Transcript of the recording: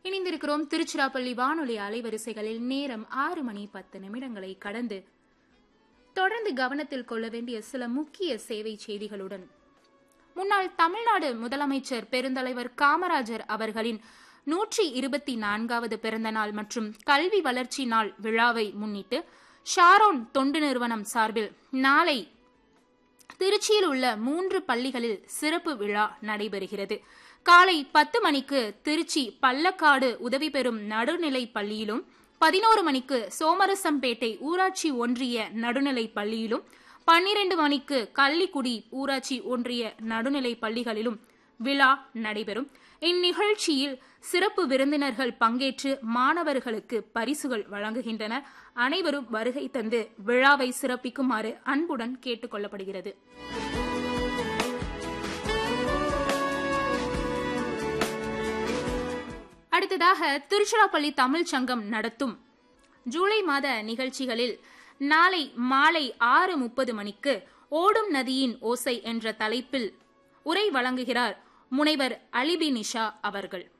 இணைந்திருக்கிறோம் திருச்சிராப்பள்ளி வானொலி அலைவரிசைகளில் நேரம் ஆறு மணி பத்து நிமிடங்களை கடந்து தொடர்ந்து கவனத்தில் கொள்ள வேண்டிய சில முக்கிய சேவை செய்திகளுடன் முன்னாள் தமிழ்நாடு முதலமைச்சர் பெருந்தலைவர் காமராஜர் அவர்களின் நூற்றி இருபத்தி நான்காவது பிறந்த நாள் மற்றும் கல்வி வளர்ச்சி நாள் விழாவை முன்னிட்டு ஷாரோன் தொண்டு நிறுவனம் சார்பில் நாளை திருச்சியில் உள்ள மூன்று பள்ளிகளில் சிறப்பு விழா நடைபெறுகிறது காலை பத்து மணிக்கு திருச்சி பள்ளக்காடு உதவி பெறும் நடுநிலை பள்ளியிலும் பதினோரு மணிக்கு சோமரசம்பேட்டை ஊராட்சி ஒன்றிய நடுநிலை பள்ளியிலும் பன்னிரண்டு மணிக்கு கள்ளிக்குடி ஊராட்சி ஒன்றிய நடுநிலை பள்ளிகளிலும் விழா நடைபெறும் இந்நிகழ்ச்சியில் சிறப்பு விருந்தினர்கள் பங்கேற்று மாணவர்களுக்கு பரிசுகள் வழங்குகின்றனர் அனைவரும் வருகை தந்து விழாவை சிறப்பிக்குமாறு அன்புடன் கேட்டுக் கொள்ளப்படுகிறது அடுத்ததாக திருச்சிராப்பள்ளி தமிழ் சங்கம் நடத்தும் ஜூலை மாத நிகழ்ச்சிகளில் நாளை மாலை ஆறு முப்பது மணிக்கு ஓடும் நதியின் ஓசை என்ற தலைப்பில் உரை வழங்குகிறார் முனைவர் அலிபி நிஷா அவர்கள்